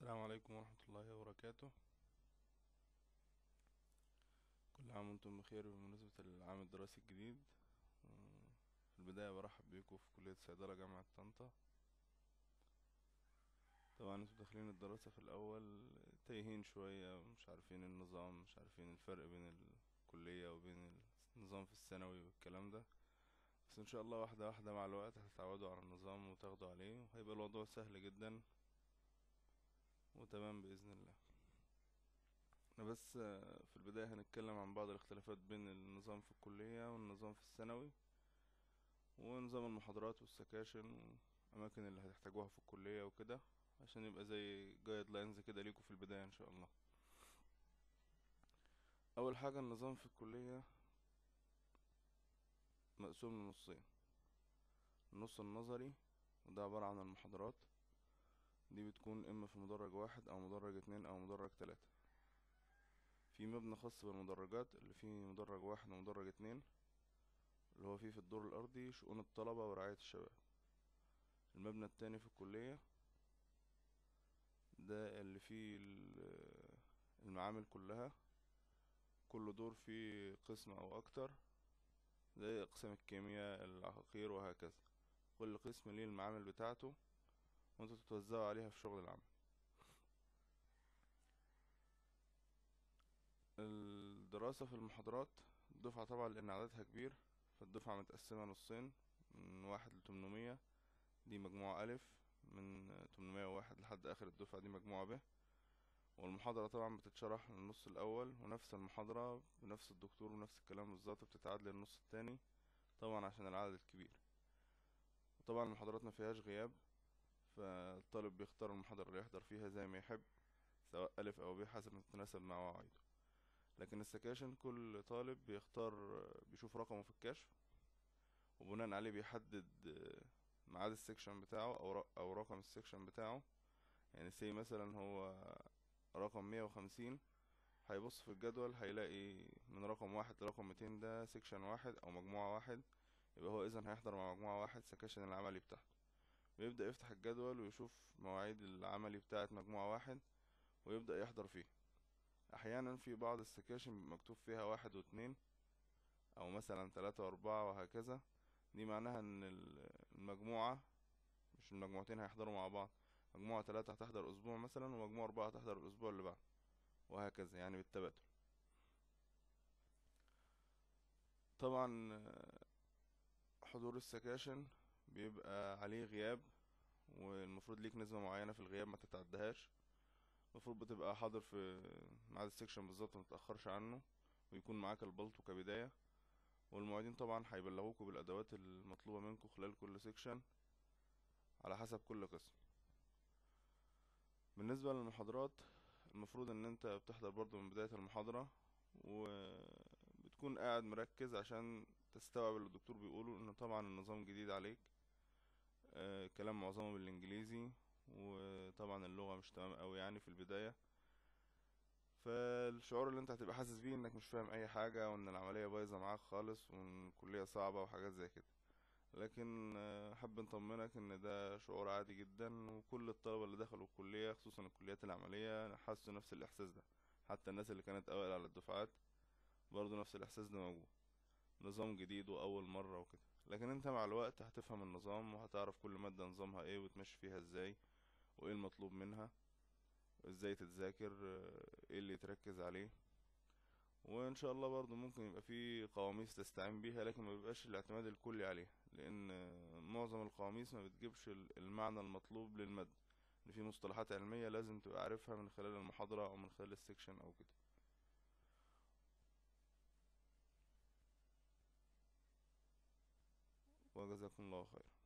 السلام عليكم ورحمة الله وبركاته كل عام وانتم بخير بمناسبة العام الدراسي الجديد في البداية برحب بيكم في كلية صيدلة جامعة طنطا طبعا انتوا داخلين الدراسة في الأول تايهين شوية مش عارفين النظام مش عارفين الفرق بين الكلية وبين النظام في الثانوي والكلام ده بس ان شاء الله واحدة واحدة مع الوقت هتتعودوا على النظام وتاخدوا عليه وهيبقى الموضوع سهل جدا وتمام بإذن الله احنا بس في البداية هنتكلم عن بعض الاختلافات بين النظام في الكلية والنظام في الثانوي ونظام المحاضرات والسكاشن والأماكن اللي هتحتاجوها في الكلية وكده عشان يبقى زي جايد لاينز كده ليكوا في البداية ان شاء الله اول حاجة النظام في الكلية مقسوم لنصين النص النظري وده عبارة عن المحاضرات دي بتكون اما في مدرج واحد او مدرج اتنين او مدرج تلاتة في مبنى خاص بالمدرجات اللي فيه مدرج واحد ومدرج اتنين اللي هو فيه في الدور الارضي شؤون الطلبة ورعاية الشباب المبنى التاني في الكلية ده اللي فيه المعامل كلها كل دور فيه قسم او اكتر زي اقسام الكيمياء العقاقير وهكذا كل قسم ليه المعامل بتاعته وانتوا تتوزعوا عليها في شغل العمل الدراسة في المحاضرات الدفعة طبعا لأن عددها كبير فالدفعة متقسمة نصين من واحد لتمنمية دي مجموعة ألف من تمنمية وواحد لحد آخر الدفعة دي مجموعة ب والمحاضرة طبعا بتتشرح للنص الأول ونفس المحاضرة بنفس الدكتور ونفس الكلام بالظبط بتتعاد للنص التاني طبعا عشان العدد الكبير وطبعا المحاضرات مفيهاش غياب فالطالب بيختار المحاضرة اللي يحضر فيها زي ما يحب سواء ألف أو ب حسب ما تتناسب مع مواعيده لكن السكاشن كل طالب بيختار بيشوف رقمه في الكشف وبناء عليه بيحدد ميعاد السكشن بتاعه او او رقم السكشن بتاعه يعني سي مثلا هو رقم مية وخمسين هيبص في الجدول هيلاقي من رقم واحد لرقم ميتين ده سكشن واحد او مجموعة واحد يبقى هو اذا هيحضر مع مجموعة واحد سكاشن العملي بتاعته بيبدأ يفتح الجدول ويشوف مواعيد العملي بتاعة مجموعة واحد ويبدأ يحضر فيه احيانا في بعض السكاشن مكتوب فيها واحد واتنين او مثلا تلاتة واربعة وهكذا دي معناها ان المجموعة مش المجموعتين هيحضروا مع بعض مجموعة تلاتة هتحضر اسبوع مثلا ومجموعة اربعة هتحضر الاسبوع اللي بعده وهكذا يعني بالتبادل طبعا حضور السكاشن بيبقى عليه غياب والمفروض ليك نسبة معينة في الغياب ما تتعدهاش المفروض بتبقى حاضر في ميعاد السكشن بالظبط متأخرش عنه ويكون معاك البلطو كبداية والمعيدين طبعا هيبلغوكوا بالادوات المطلوبة منكم خلال كل سيكشن على حسب كل قسم بالنسبة للمحاضرات المفروض ان انت بتحضر برضو من بداية المحاضرة وبتكون قاعد مركز عشان تستوعب اللي الدكتور بيقوله ان طبعا النظام جديد عليك آه كلام معظمه بالانجليزي وطبعا اللغة مش تمام اوي يعني في البداية فالشعور اللي انت هتبقى حاسس بيه انك مش فاهم اي حاجة وان العملية بايظة معاك خالص وان الكلية صعبة وحاجات زي كده لكن حب نطمنك ان ده شعور عادي جدا وكل الطلبة اللي دخلوا الكلية خصوصا الكليات العملية حسوا نفس الاحساس ده حتى الناس اللي كانت اوائل على الدفعات برضو نفس الاحساس ده موجود نظام جديد واول مرة وكده لكن انت مع الوقت هتفهم النظام وهتعرف كل مادة نظامها ايه وتمشي فيها ازاي وايه المطلوب منها ازاي تتذاكر ايه اللي تركز عليه وان شاء الله برضو ممكن يبقى في قواميس تستعين بيها لكن ما بيبقاش الاعتماد الكلي عليها لان معظم القواميس ما بتجيبش المعنى المطلوب للمادة ان في مصطلحات علمية لازم تبقى عارفها من خلال المحاضرة او من خلال السكشن او كده وجزاكم الله خيرا